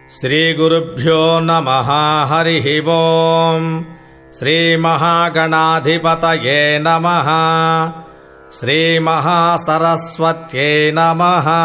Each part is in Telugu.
శ్రీగురుభ్యో నమ హరి ఓం శ్రీమహాగణాధిపతయే నమ శ్రీమహాసరస్వత్యే నమ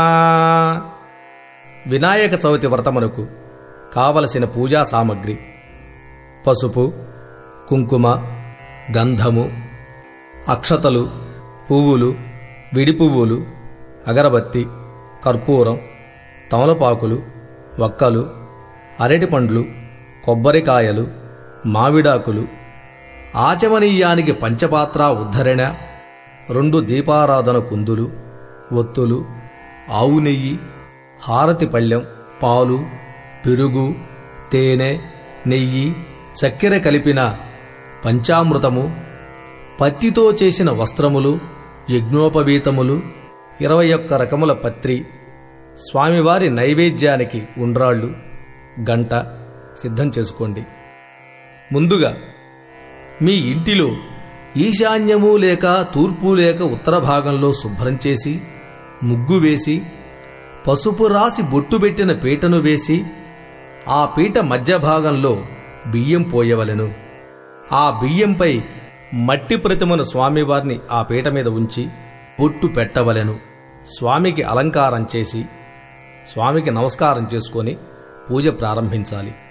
వినాయక చవితి వ్రతమునకు కావలసిన పూజా సామగ్రి పసుపు కుంకుమ గంధము అక్షతలు పువ్వులు విడి పువ్వులు అగరబత్తి కర్పూరం తమలపాకులు వక్కలు అరటిపండ్లు కొబ్బరికాయలు మామిడాకులు ఆచమనీయానికి పంచపాత్ర ఉద్ధరణ రెండు దీపారాధన కుందులు ఒత్తులు ఆవు నెయ్యి హారతి పళ్ళెం పాలు పెరుగు తేనె నెయ్యి చక్కెర కలిపిన పంచామృతము పత్తితో చేసిన వస్త్రములు యజ్ఞోపవీతములు ఇరవై ఒక్క రకముల పత్రి స్వామివారి నైవేద్యానికి ఉండ్రాళ్ళు గంట సిద్ధం చేసుకోండి ముందుగా మీ ఇంటిలో ఈశాన్యము లేక తూర్పు లేక ఉత్తర భాగంలో శుభ్రం చేసి ముగ్గు వేసి పసుపు రాసి బొట్టు పెట్టిన పీటను వేసి ఆ పీట మధ్య భాగంలో బియ్యం పోయవలెను ఆ బియ్యంపై మట్టి ప్రతిమను స్వామివారిని ఆ పీట మీద ఉంచి బొట్టు పెట్టవలెను స్వామికి అలంకారం చేసి స్వామికి నమస్కారం చేసుకొని పూజ ప్రారంభించాలి